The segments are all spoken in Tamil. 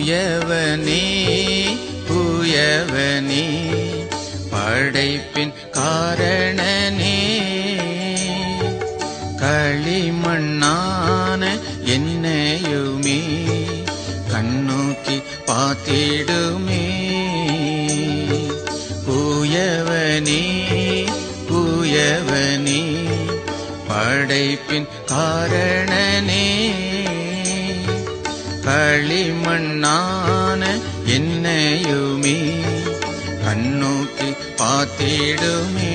தூயவனே தூயவனே படைப்பின் காரணனே களிமண்ணான என்னையுமே கண்ணோக்கி பார்த்திடுமே பூயவனே பூயவனே படைப்பின் காரணனே களிமண்ணான என்னையுமே கண்ணோக்கி பார்த்திடுமே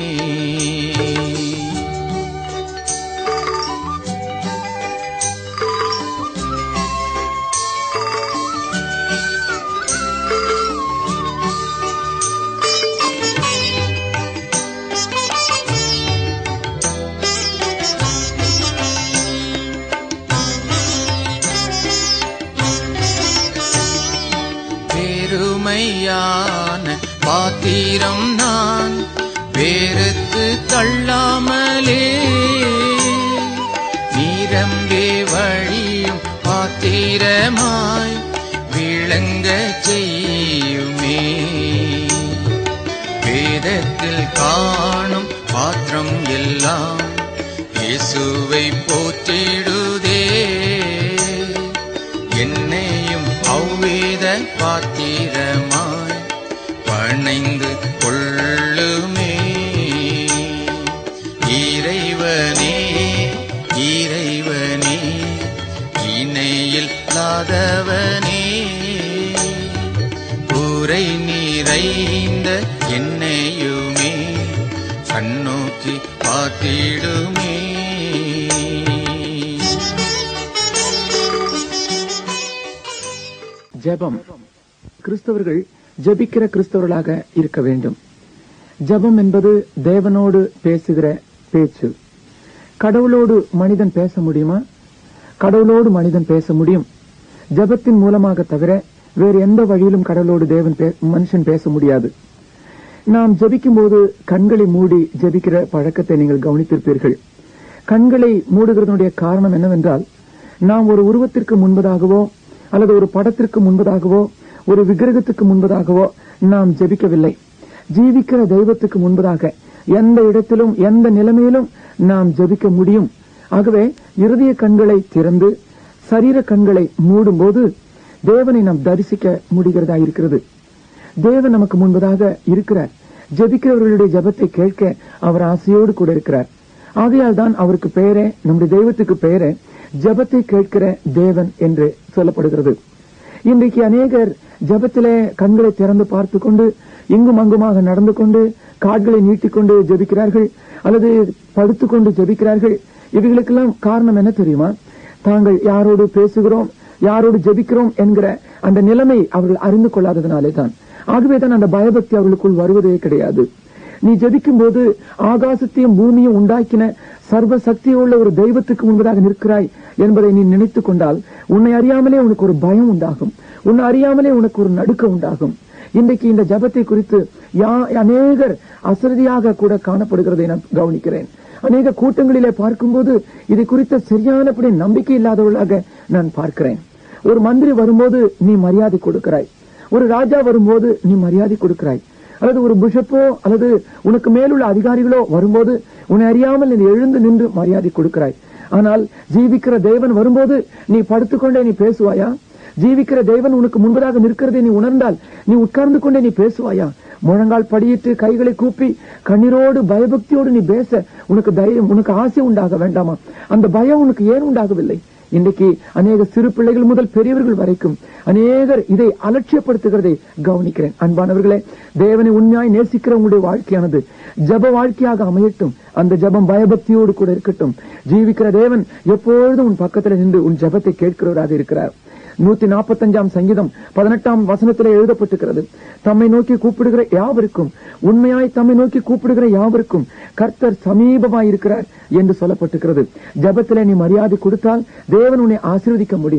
பெருமையான பாத்திரம் நான் வேறுத்து தள்ளாமலே நிரம்பி வழியும் பாத்திரமாய் விளங்க செய்யுமே வேதத்தில் காணும் பாத்திரம் எல்லாம் இயேசுவை போற்றிடுதே என்னையும் அவ்வேத பாத்திரமாய் பணைந்து கொள்ளுமே இறைவனே இறைவனே இணையில் லாதவனே கூரை நிறைந்த என்னையுமே கண்ணோக்கி பார்த்திடுமே ஜெபம் கிறிஸ்தவர்கள் ஜெபிக்கிற கிறிஸ்தவர்களாக இருக்க வேண்டும் ஜெபம் என்பது தேவனோடு பேசுகிற பேச்சு கடவுளோடு மனிதன் பேச முடியுமா கடவுளோடு மனிதன் பேச முடியும் ஜெபத்தின் மூலமாக தவிர வேறு எந்த வழியிலும் கடவுளோடு தேவன் பே- மனுஷன் பேச முடியாது நாம் ஜெபிக்கும் போது கண்களை மூடி ஜெபிக்கிற பழக்கத்தை நீங்கள் கவனித்திருப்பீர்கள் கண்களை மூடுகிறதனுடைய காரணம் என்னவென்றால் நாம் ஒரு உருவத்திற்கு முன்பதாகவோ அல்லது ஒரு படத்திற்கு முன்பதாகவோ ஒரு விக்கிரகத்துக்கு முன்பதாகவோ நாம் ஜெபிக்கவில்லை ஜீவிக்கிற தெய்வத்துக்கு முன்பதாக எந்த இடத்திலும் எந்த நிலைமையிலும் நாம் ஜெபிக்க முடியும் ஆகவே இருதய கண்களை திறந்து சரீர கண்களை மூடும்போது தேவனை நாம் தரிசிக்க முடிகிறதா இருக்கிறது தேவன் நமக்கு முன்பதாக இருக்கிறார் ஜெபிக்கிறவர்களுடைய ஜெபத்தை கேட்க அவர் ஆசையோடு கூட இருக்கிறார் ஆகையால் தான் அவருக்கு பெயரே நம்முடைய தெய்வத்துக்கு பெயரே ஜெபத்தை கேட்கிற தேவன் என்று சொல்லப்படுகிறது இன்றைக்கு அநேகர் ஜெபத்திலே கண்களை திறந்து பார்த்து கொண்டு இங்கும் அங்குமாக நடந்து கொண்டு கால்களை நீட்டிக்கொண்டு ஜெபிக்கிறார்கள் அல்லது படுத்துக்கொண்டு ஜெபிக்கிறார்கள் இவைகளுக்கெல்லாம் காரணம் என்ன தெரியுமா தாங்கள் யாரோடு பேசுகிறோம் யாரோடு ஜெபிக்கிறோம் என்கிற அந்த நிலைமை அவர்கள் அறிந்து கொள்ளாததினாலே தான் ஆகவேதான் அந்த பயபக்தி அவர்களுக்குள் வருவதே கிடையாது நீ ஜெபிக்கும் போது ஆகாசத்தையும் பூமியும் உண்டாக்கின சர்வ சக்தியுள்ள ஒரு தெய்வத்துக்கு முன்பதாக நிற்கிறாய் என்பதை நீ நினைத்துக் கொண்டால் உன்னை அறியாமலே உனக்கு ஒரு பயம் உண்டாகும் உன்னை அறியாமலே உனக்கு ஒரு நடுக்கம் உண்டாகும் இன்றைக்கு இந்த ஜபத்தை குறித்து யா- அநேகர் அசரதியாக கூட காணப்படுகிறதை நான் கவனிக்கிறேன் அநேக கூட்டங்களிலே பார்க்கும்போது இதை குறித்த சரியானபடி நம்பிக்கை இல்லாதவர்களாக நான் பார்க்கிறேன் ஒரு மந்திரி வரும்போது நீ மரியாதை கொடுக்கிறாய் ஒரு ராஜா வரும்போது நீ மரியாதை கொடுக்கிறாய் அல்லது ஒரு பிஷப்போ அல்லது உனக்கு மேலுள்ள அதிகாரிகளோ வரும்போது உன்னை அறியாமல் நீ எழுந்து நின்று மரியாதை கொடுக்கிறாய் ஆனால் ஜீவிக்கிற தேவன் வரும்போது நீ படுத்துக்கொண்டே நீ பேசுவாயா ஜீவிக்கிற தேவன் உனக்கு முன்பதாக நிற்கிறதை நீ உணர்ந்தால் நீ உட்கார்ந்து கொண்டே நீ பேசுவாயா முழங்கால் படியிட்டு கைகளை கூப்பி கண்ணீரோடு பயபக்தியோடு நீ பேச உனக்கு தைரியம் உனக்கு ஆசை உண்டாக வேண்டாமா அந்த பயம் உனக்கு ஏன் உண்டாகவில்லை இன்றைக்கு அநேக சிறு பிள்ளைகள் முதல் பெரியவர்கள் வரைக்கும் அநேகர் இதை அலட்சியப்படுத்துகிறதை கவனிக்கிறேன் அன்பானவர்களே தேவனை உண்மையாய் நேசிக்கிற உங்களுடைய வாழ்க்கையானது ஜப வாழ்க்கையாக அமையட்டும் அந்த ஜபம் பயபக்தியோடு கூட இருக்கட்டும் ஜீவிக்கிற தேவன் எப்பொழுதும் உன் பக்கத்தில் நின்று உன் ஜபத்தை கேட்கிறவராக இருக்கிறார் நூத்தி நாற்பத்தஞ்சாம் சங்கீதம் பதினெட்டாம் வசனத்திலே எழுதப்பட்டிருக்கிறது தம்மை நோக்கி கூப்பிடுகிற யாவருக்கும் உண்மையாய் தம்மை நோக்கி கூப்பிடுகிற யாவருக்கும் கர்த்தர் சமீபமாய் இருக்கிறார் என்று சொல்லப்பட்டிருக்கிறது ஜபத்திலே நீ மரியாதை கொடுத்தால் தேவன் உன்னை ஆசீர்வதிக்க முடியும்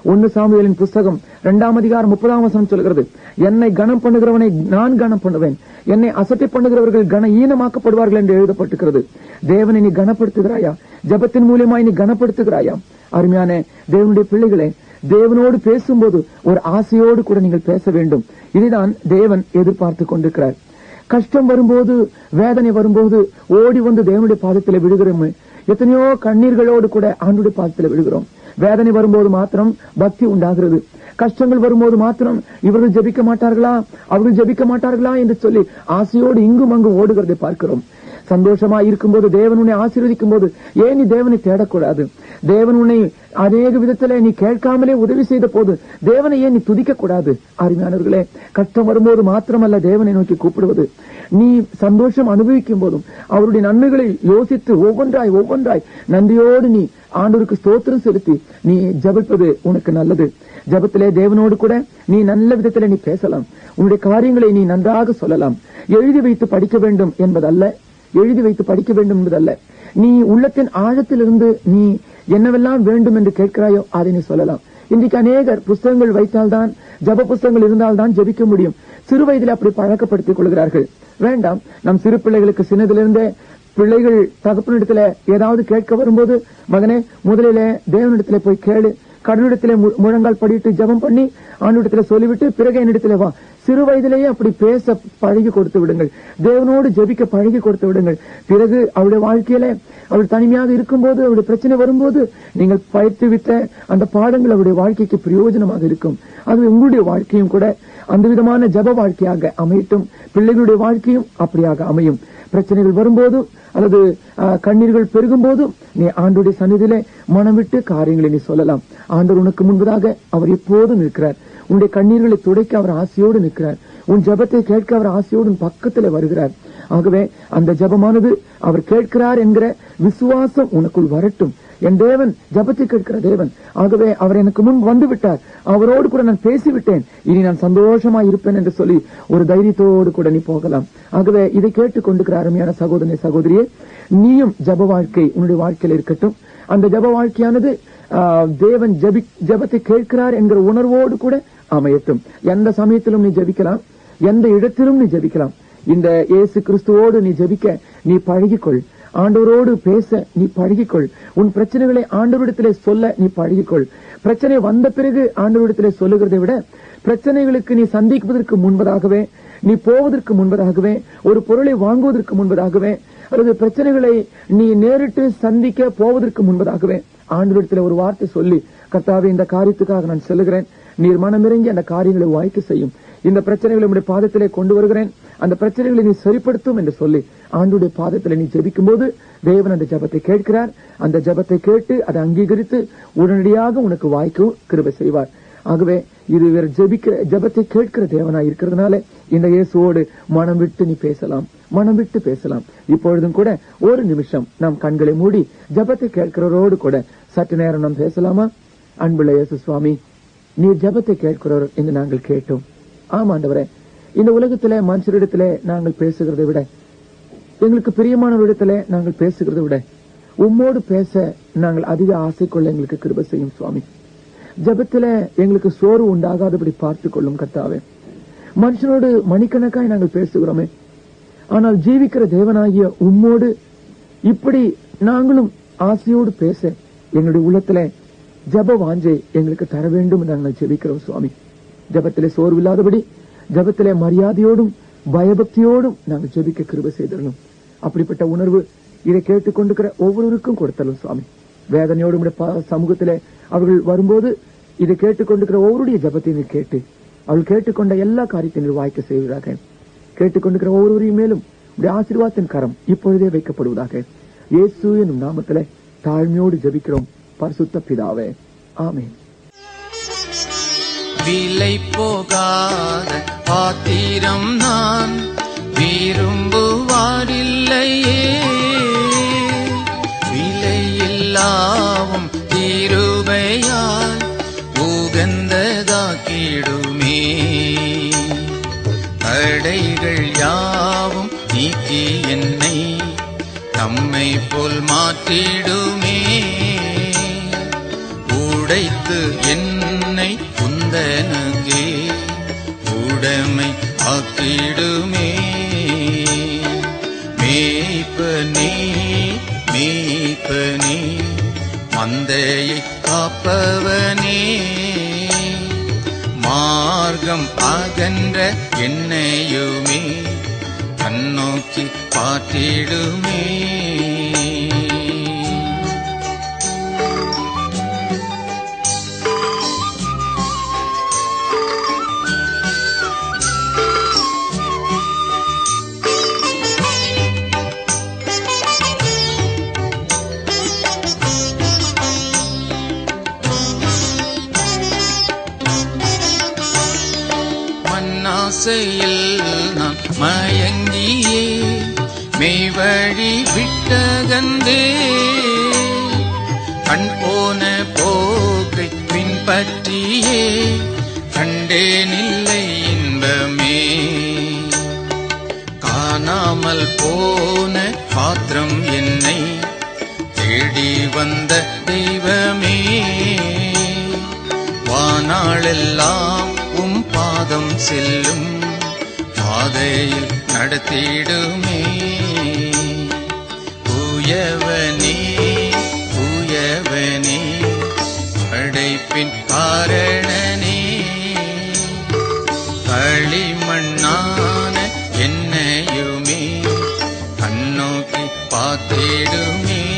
ஒன்னு சாமுவேலின் புஸ்தகம் இரண்டாம் அதிகாரம் முப்பதாம் வசனம் சொல்கிறது என்னை கனம் பண்ணுகிறவனை நான் கனம் பண்ணுவேன் என்னை அசட்டை பண்ணுகிறவர்கள் கன ஈனமாக்கப்படுவார்கள் என்று எழுதப்பட்டிருக்கிறது தேவனை நீ கனப்படுத்துகிறாயா ஜெபத்தின் மூலியமாய் நீ கனப்படுத்துகிறாயா அருமையான தேவனுடைய பிள்ளைகளே தேவனோடு பேசும்போது ஒரு ஆசையோடு கூட நீங்கள் பேச வேண்டும் இதுதான் தேவன் எதிர்பார்த்து கொண்டிருக்கிறார் கஷ்டம் வரும்போது வேதனை வரும்போது ஓடி வந்து தேவனுடைய பாதத்தில் விழுகிறோம் எத்தனையோ கண்ணீர்களோடு கூட ஆண்டுடைய பாதத்தில் விழுகிறோம் வேதனை வரும்போது மாத்திரம் பக்தி உண்டாகிறது கஷ்டங்கள் வரும்போது மாத்திரம் இவர்கள் ஜெபிக்க மாட்டார்களா அவர்கள் ஜெபிக்க மாட்டார்களா என்று சொல்லி ஆசையோடு இங்கும் அங்கும் ஓடுகிறதை பார்க்கிறோம் சந்தோஷமா இருக்கும்போது தேவன் உன்னை ஆசீர்வதிக்கும் போது ஏன் நீ தேவனை தேடக்கூடாது தேவன் உன்னை அநேக விதத்துல நீ கேட்காமலே உதவி செய்த போது தேவனை ஏன் நீ துதிக்க கூடாது அருமையானவர்களே கஷ்டம் வரும்போது மாத்திரமல்ல தேவனை நோக்கி கூப்பிடுவது நீ சந்தோஷம் அனுபவிக்கும் போதும் அவருடைய நன்மைகளை யோசித்து ஒவ்வொன்றாய் ஒவ்வொன்றாய் நன்றியோடு நீ ஆண்டோருக்கு ஸ்தோத்திரம் செலுத்தி நீ ஜெபிப்பது உனக்கு நல்லது ஜெபத்திலே தேவனோடு கூட நீ நல்ல விதத்திலே நீ பேசலாம் உன்னுடைய காரியங்களை நீ நன்றாக சொல்லலாம் எழுதி வைத்து படிக்க வேண்டும் என்பதல்ல எழுதி வைத்து படிக்க வேண்டும் என்பதல்ல நீ உள்ளத்தின் ஆழத்திலிருந்து நீ என்னவெல்லாம் வேண்டும் என்று கேட்கிறாயோ அதை நீ சொல்லலாம் இன்றைக்கு அநேகர் புஸ்தகங்கள் வைத்தால்தான் ஜப புஸ்தகங்கள் இருந்தால்தான் ஜெபிக்க முடியும் சிறு வயதில் அப்படி பழக்கப்படுத்திக் கொள்கிறார்கள் வேண்டாம் நம் சிறு பிள்ளைகளுக்கு சின்னதிலிருந்தே பிள்ளைகள் தகப்பனிடத்துல ஏதாவது கேட்க வரும்போது மகனே முதலிலே தேவனிடத்துல போய் கேளு கடவுளிடத்திலே மு- முழங்கால் படிட்டு ஜெபம் பண்ணி ஆண்டிடத்துல சொல்லிவிட்டு பிறகு என்னிடத்துல வா சிறு வயதிலேயே அப்படி பேச பழகி கொடுத்து விடுங்கள் தேவனோடு ஜெபிக்க பழகி கொடுத்து விடுங்கள் பிறகு அவருடைய வாழ்க்கையில அவள் தனிமையாக இருக்கும்போது அவருடைய பிரச்சனை வரும்போது நீங்கள் பயிற்றுவித்த அந்த பாடங்கள் அவருடைய வாழ்க்கைக்கு பிரயோஜனமாக இருக்கும் அது உங்களுடைய வாழ்க்கையும் கூட அந்த விதமான ஜப வாழ்க்கையாக அமையட்டும் பிள்ளைகளுடைய வாழ்க்கையும் அப்படியாக அமையும் பிரச்சனைகள் வரும்போது அல்லது அஹ், கண்ணீர்கள் பெருகும் போதும் நீ ஆண்டுடைய சந்நிதியிலே மனம் விட்டு காரியங்களை நீ சொல்லலாம் ஆண்டவர் உனக்கு முன்பதாக அவர் எப்போதும் இருக்கிறார் உன்னுடைய கண்ணீர்களை துடைக்க அவர் ஆசையோடு நிற்கிறார் உன் ஜெபத்தை கேட்க அவர் ஆசையோடு உன் பக்கத்தில் வருகிறார் ஆகவே அந்த ஜெபமானது அவர் கேட்கிறார் என்கிற விசுவாசம் உனக்குள் வரட்டும் என் தேவன் ஜெபத்தை கேட்கிற தேவன் ஆகவே அவர் எனக்கு முன் வந்து விட்டார் அவரோடு கூட நான் பேசிவிட்டேன் இனி நான் சந்தோஷமா இருப்பேன் என்று சொல்லி ஒரு தைரியத்தோடு கூட நீ போகலாம் ஆகவே இதை கேட்டுக் கொண்டிருக்கிற அருமையான சகோதரனே சகோதரியே நீயும் ஜப வாழ்க்கை உன்னுடைய வாழ்க்கையில் இருக்கட்டும் அந்த ஜப வாழ்க்கையானது ஆ, தேவன் ஜெபி ஜெபத்தை கேட்கிறார் என்கிற உணர்வோடு கூட அமையட்டும் எந்த சமயத்திலும் நீ ஜெபிக்கலாம் எந்த இடத்திலும் நீ ஜெபிக்கலாம் இந்த இயேசு கிறிஸ்துவோடு நீ ஜெபிக்க நீ பழகிக்கொள் ஆண்டவரோடு பேச நீ பழகிக்கொள் உன் பிரச்சனைகளை ஆண்டவரிடத்திலே சொல்ல நீ பழகிக்கொள் பிரச்சனை வந்த பிறகு ஆண்டவரிடத்திலே சொல்லுகிறதை விட பிரச்சனைகளுக்கு நீ சந்திப்பதற்கு முன்பதாகவே நீ போவதற்கு முன்பதாகவே ஒரு பொருளை வாங்குவதற்கு முன்பதாகவே அல்லது பிரச்சனைகளை நீ நேரிட்டு சந்திக்க போவதற்கு முன்பதாகவே ஆண்டவரிடத்தில் ஒரு வார்த்தை சொல்லி கர்த்தாவே இந்த காரியத்துக்காக நான் செல்லுகிறேன் நீர் மனமிறங்கி அந்த காரியங்களை வாய்க்க செய்யும் இந்த பிரச்சனைகளை உடைய பாதத்திலே கொண்டு வருகிறேன் அந்த பிரச்சனைகளை நீ சரிப்படுத்தும் என்று சொல்லி ஆண்டுடைய பாதத்திலே நீ ஜெபிக்கும் போது தேவன் அந்த ஜெபத்தை கேட்கிறார் அந்த ஜெபத்தை கேட்டு அதை அங்கீகரித்து உடனடியாக உனக்கு வாய்க்கவும் கிருபை செய்வார் ஆகவே இது இவர் ஜெபிக்கிற ஜெபத்தை கேட்கிற தேவனாய் இருக்கிறதுனால இந்த இயேசுவோடு மனம் விட்டு நீ பேசலாம் மனம் விட்டு பேசலாம் இப்பொழுதும் கூட ஒரு நிமிஷம் நாம் கண்களை மூடி ஜெபத்தை கேட்கிறவரோடு கூட சற்று நேரம் நாம் பேசலாமா அன்புள்ள இயேசு சுவாமி நீர் ஜெபத்தை கேட்கிறவர் என்று நாங்கள் கேட்டோம் ஆமாண்டவரே இந்த உலகத்திலே மனுஷரிடத்திலே நாங்கள் பேசுகிறதை விட எங்களுக்கு பிரியமானவரிடத்திலே நாங்கள் பேசுகிறதை விட உம்மோடு பேச நாங்கள் அதிக ஆசை கொள்ள எங்களுக்கு கிருபை செய்யும் சுவாமி ஜெபத்தில எங்களுக்கு சோறு உண்டாகாதபடி பார்த்துக் கொள்ளும் கர்த்தாவே மனுஷனோடு மணிக்கணக்காய் நாங்கள் பேசுகிறோமே ஆனால் ஜீவிக்கிற தேவனாகிய உம்மோடு இப்படி நாங்களும் ஆசையோடு பேச எங்களுடைய உள்ளத்துல ஜப வாஞ்சை எங்களுக்கு தர வேண்டும் என்று நாங்கள் ஜெபிக்கிறோம் சுவாமி ஜபத்திலே சோர்வில்லாதபடி ஜபத்திலே மரியாதையோடும் பயபக்தியோடும் நாங்கள் ஜெபிக்க கிருபை செய்திடணும் அப்படிப்பட்ட உணர்வு இதை கேட்டுக்கொண்டிருக்கிற ஒவ்வொருவருக்கும் கொடுத்தலும் சுவாமி வேதனையோடு உம்முடைய பா- சமூகத்திலே அவர்கள் வரும்போது இதை கேட்டுக்கொண்டிருக்கிற ஒவ்வொருடைய ஜபத்தை நீர் கேட்டு அவள் கேட்டுக்கொண்ட எல்லா காரியத்தையும் நீர் வாய்க்க செய்வதாக கேட்டுக்கொண்டிருக்கிற ஒவ்வொருவரையும் மேலும் உடைய ஆசீர்வாதத்தின் கரம் இப்பொழுதே வைக்கப்படுவதாக இயேசு என்னும் நாமத்திலே தாழ்மையோடு ஜெபிக்கிறோம் பரிசுத்த பிதாவே ஆமென் விலை போகாத பாத்திரம் நான் விரும்புவாரில்லையே விலையில்லாவும் தீருபையால் உகந்ததாக்கிடுமே தடைகள் யாவும் நீக்கி என்னை தம்மை போல் மாற்றிடுமே உடைத்து என் ஆக்கிடுமே மேய்ப்பனே மேய்ப்பனே மந்தையை காப்பவனே மார்க்கம் அகன்ற என்னையுமே கண்ணோக்கி பார்த்திடுமே மண்ணாசையில் நான் மயங்கியே மெய்வழி விட்டகந்தே கண் போன போக்கை பின்பற்றியே கண்டேனில்லை இன்பமே காணாமல் போன பாத்திரம் என்னை தேடி வந்த தெய்வமே வானாளெல்லாம் உம் பாதம் செல்லும் பாதையில் நடத்திடுமே தூயவனே தூயவனே படைப்பின் காரணனே களிமண்ணான என்னையுமே கண்ணோக்கி பார்த்திடுமே